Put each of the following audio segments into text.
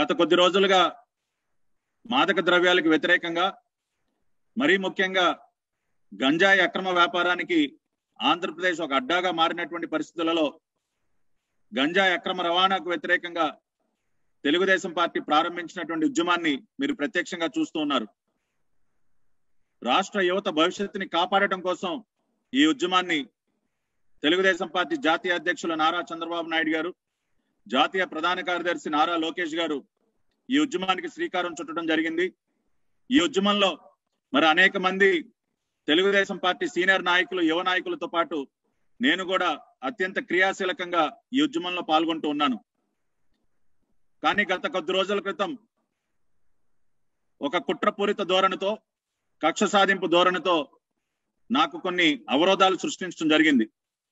గత కొద్ది రోజులుగా మాదక ద్రవ్యాలకు వ్యతిరేకంగా మరీ ముఖ్యంగా గంజాయి అక్రమ వ్యాపారానికి ఆంధ్రప్రదేశ్ ఒక అడ్డాగా మారినటువంటి పరిస్థితులలో గంజాయి అక్రమ రవాణాకు వ్యతిరేకంగా తెలుగుదేశం పార్టీ ప్రారంభించినటువంటి ఉద్యమాన్ని మీరు ప్రత్యక్షంగా చూస్తూ ఉన్నారు రాష్ట్ర యువత భవిష్యత్తుని కాపాడటం కోసం ఈ ఉద్యమాన్ని తెలుగుదేశం పార్టీ జాతీయ అధ్యక్షులు నారా చంద్రబాబు నాయుడు గారు జాతీయ ప్రధాన కార్యదర్శి నారా లోకేష్ గారు ఈ ఉద్యమానికి శ్రీకారం చుట్టడం జరిగింది ఈ ఉద్యమంలో మరి అనేక మంది తెలుగుదేశం పార్టీ సీనియర్ నాయకులు యువ నాయకులతో పాటు నేను కూడా అత్యంత క్రియాశీలకంగా ఈ ఉద్యమంలో పాల్గొంటూ ఉన్నాను కానీ గత కొద్ది రోజుల క్రితం ఒక కుట్రపూరిత ధోరణితో కక్ష సాధింపు ధోరణితో నాకు కొన్ని అవరోధాలు సృష్టించడం జరిగింది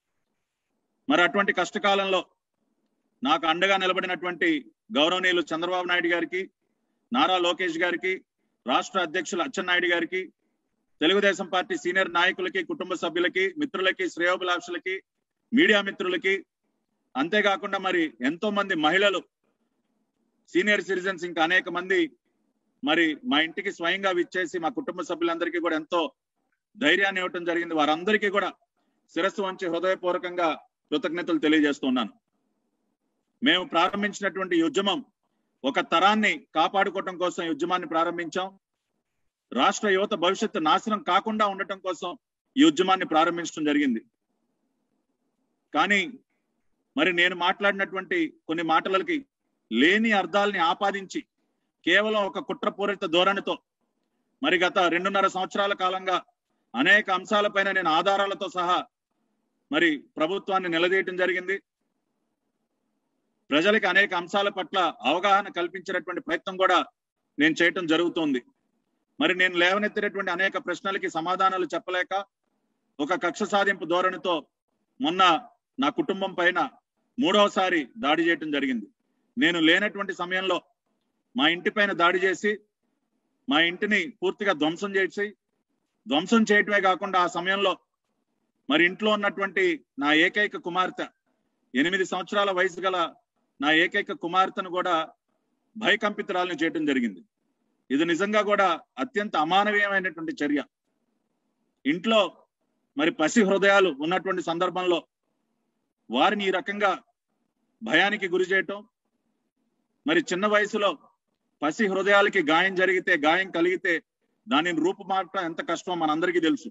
మరి అటువంటి కష్టకాలంలో నాకు అండగా నిలబడినటువంటి గౌరవనీయులు చంద్రబాబు నాయుడు గారికి నారా లోకేష్ గారికి రాష్ట్ర అధ్యక్షులు అచ్చెన్నాయుడు గారికి తెలుగుదేశం పార్టీ సీనియర్ నాయకులకి కుటుంబ సభ్యులకి మిత్రులకి శ్రేయోభిలాషులకి మీడియా మిత్రులకి అంతేకాకుండా మరి ఎంతో మంది మహిళలు సీనియర్ సిటిజన్స్ ఇంకా అనేక మంది మరి మా ఇంటికి స్వయంగా విచ్చేసి మా కుటుంబ సభ్యులందరికీ కూడా ఎంతో ధైర్యాన్ని ఇవ్వటం జరిగింది వారందరికీ కూడా శిరస్సు వంచి హృదయపూర్వకంగా కృతజ్ఞతలు తెలియజేస్తున్నాను మేము ప్రారంభించినటువంటి ఈ ఉద్యమం ఒక తరాన్ని కాపాడుకోవటం కోసం ఈ ఉద్యమాన్ని ప్రారంభించాం రాష్ట్ర యువత భవిష్యత్తు నాశనం కాకుండా ఉండటం కోసం ఈ ఉద్యమాన్ని ప్రారంభించడం జరిగింది కానీ మరి నేను మాట్లాడినటువంటి కొన్ని మాటలకి లేని అర్థాలని ఆపాదించి కేవలం ఒక కుట్రపూరిత ధోరణితో మరి గత రెండున్నర సంవత్సరాల కాలంగా అనేక అంశాలపైన నేను ఆధారాలతో సహా మరి ప్రభుత్వాన్ని నిలదీయటం జరిగింది ప్రజలకి అనేక అంశాల పట్ల అవగాహన కల్పించేటటువంటి ప్రయత్నం కూడా నేను చేయటం జరుగుతోంది మరి నేను లేవనెత్తినటువంటి అనేక ప్రశ్నలకి సమాధానాలు చెప్పలేక ఒక కక్ష సాధింపు ధోరణితో మొన్న నా కుటుంబం పైన మూడవసారి దాడి చేయటం జరిగింది నేను లేనటువంటి సమయంలో మా ఇంటి పైన దాడి చేసి మా ఇంటిని పూర్తిగా ధ్వంసం చేసి ధ్వంసం చేయటమే కాకుండా ఆ సమయంలో మరి ఇంట్లో ఉన్నటువంటి నా ఏకైక కుమార్తె ఎనిమిది సంవత్సరాల వయసు గల నా ఏకైక కుమార్తెను కూడా భయకంపితురాలను చేయటం జరిగింది ఇది నిజంగా కూడా అత్యంత అమానవీయమైనటువంటి చర్య ఇంట్లో మరి పసి హృదయాలు ఉన్నటువంటి సందర్భంలో వారిని ఈ రకంగా భయానికి గురి చేయటం మరి చిన్న వయసులో పసి హృదయాలకి గాయం జరిగితే గాయం కలిగితే దానిని రూపుమాపటం ఎంత కష్టమో మనందరికీ తెలుసు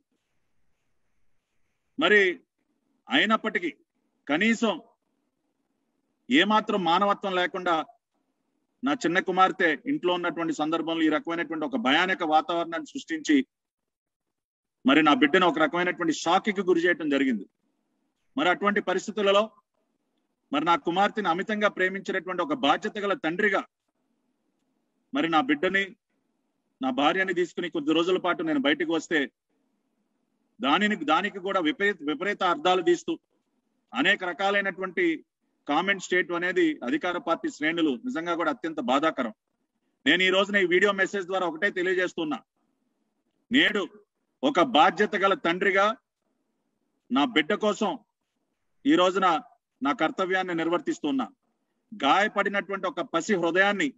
మరి అయినప్పటికీ కనీసం ఏమాత్రం మానవత్వం లేకుండా నా చిన్న కుమార్తె ఇంట్లో ఉన్నటువంటి సందర్భంలో ఈ రకమైనటువంటి ఒక భయానక వాతావరణాన్ని సృష్టించి మరి నా బిడ్డను ఒక రకమైనటువంటి షాక్కి గురి చేయటం జరిగింది మరి అటువంటి పరిస్థితులలో మరి నా కుమార్తెని అమితంగా ప్రేమించినటువంటి ఒక బాధ్యత గల తండ్రిగా మరి నా బిడ్డని నా భార్యని తీసుకుని కొద్ది రోజుల పాటు నేను బయటకు వస్తే దానిని దానికి కూడా విపరీత విపరీత అర్థాలు తీస్తూ అనేక రకాలైనటువంటి కామెంట్ స్టేట్ అనేది అధికార పార్టీ శ్రేణులు నిజంగా కూడా అత్యంత బాధాకరం నేను ఈ రోజున ఈ వీడియో మెసేజ్ ద్వారా ఒకటే తెలియజేస్తున్నా నేడు ఒక బాధ్యత గల తండ్రిగా నా బిడ్డ కోసం ఈ రోజున నా కర్తవ్యాన్ని నిర్వర్తిస్తున్నా గాయపడినటువంటి ఒక పసి హృదయాన్ని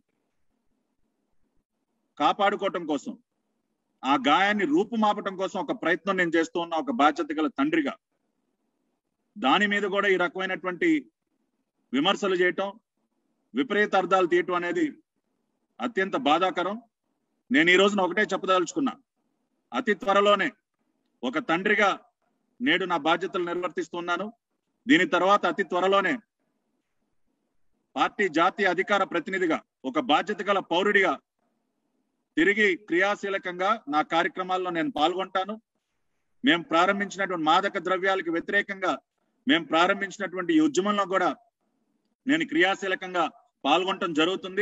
కాపాడుకోవటం కోసం ఆ గాయాన్ని రూపుమాపటం కోసం ఒక ప్రయత్నం నేను చేస్తూ ఉన్నా ఒక బాధ్యత గల తండ్రిగా దాని మీద కూడా ఈ రకమైనటువంటి విమర్శలు చేయటం విపరీత అర్థాలు తీయటం అనేది అత్యంత బాధాకరం నేను ఈ రోజున ఒకటే చెప్పదలుచుకున్నా అతి త్వరలోనే ఒక తండ్రిగా నేడు నా బాధ్యతలు నిర్వర్తిస్తున్నాను దీని తర్వాత అతి త్వరలోనే పార్టీ జాతీయ అధికార ప్రతినిధిగా ఒక బాధ్యత గల పౌరుడిగా తిరిగి క్రియాశీలకంగా నా కార్యక్రమాల్లో నేను పాల్గొంటాను మేము ప్రారంభించినటువంటి మాదక ద్రవ్యాలకు వ్యతిరేకంగా మేము ప్రారంభించినటువంటి ఈ ఉద్యమంలో కూడా నేను క్రియాశీలకంగా పాల్గొనటం జరుగుతుంది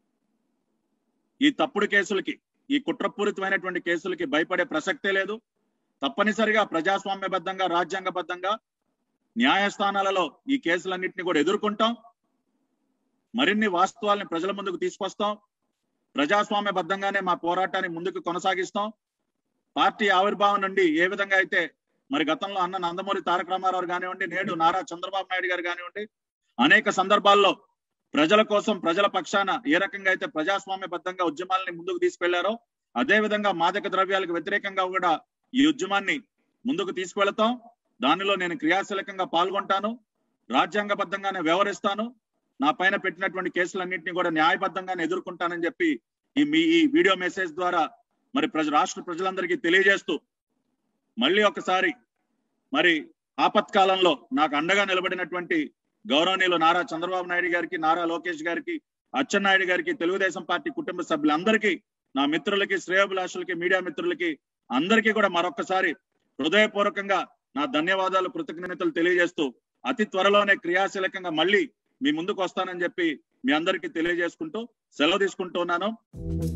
ఈ తప్పుడు కేసులకి ఈ కుట్రపూరితమైనటువంటి కేసులకి భయపడే ప్రసక్తే లేదు తప్పనిసరిగా ప్రజాస్వామ్యబద్ధంగా రాజ్యాంగబద్ధంగా న్యాయస్థానాలలో ఈ కేసులన్నింటినీ కూడా ఎదుర్కొంటాం మరిన్ని వాస్తవాల్ని ప్రజల ముందుకు తీసుకొస్తాం ప్రజాస్వామ్యబద్ధంగానే మా పోరాటాన్ని ముందుకు కొనసాగిస్తాం పార్టీ ఆవిర్భావం నుండి ఏ విధంగా అయితే మరి గతంలో అన్న నందమూరి తారక రామారావు కానివ్వండి నేడు నారా చంద్రబాబు నాయుడు గారు కానివ్వండి అనేక సందర్భాల్లో ప్రజల కోసం ప్రజల పక్షాన ఏ రకంగా అయితే ప్రజాస్వామ్యబద్ధంగా ఉద్యమాలని ముందుకు తీసుకెళ్లారో అదే విధంగా మాదక ద్రవ్యాలకు వ్యతిరేకంగా కూడా ఈ ఉద్యమాన్ని ముందుకు తీసుకువెళతాం దానిలో నేను క్రియాశీలకంగా పాల్గొంటాను రాజ్యాంగబద్ధంగానే వ్యవహరిస్తాను నా పైన పెట్టినటువంటి కేసులన్నింటినీ కూడా న్యాయబద్ధంగానే ఎదుర్కొంటానని చెప్పి ఈ మీ ఈ వీడియో మెసేజ్ ద్వారా మరి ప్రజ రాష్ట్ర ప్రజలందరికీ తెలియజేస్తూ మళ్ళీ ఒకసారి మరి ఆపత్కాలంలో నాకు అండగా నిలబడినటువంటి గౌరవనీయులు నారా చంద్రబాబు నాయుడు గారికి నారా లోకేష్ గారికి అచ్చెన్నాయుడు గారికి తెలుగుదేశం పార్టీ కుటుంబ సభ్యులందరికీ నా మిత్రులకి శ్రేయోభిలాషులకి మీడియా మిత్రులకి అందరికీ కూడా మరొకసారి హృదయపూర్వకంగా నా ధన్యవాదాలు కృతజ్ఞతలు తెలియజేస్తూ అతి త్వరలోనే క్రియాశీలకంగా మళ్ళీ మీ ముందుకు వస్తానని చెప్పి మీ అందరికీ తెలియజేసుకుంటూ సెలవు తీసుకుంటూ ఉన్నాను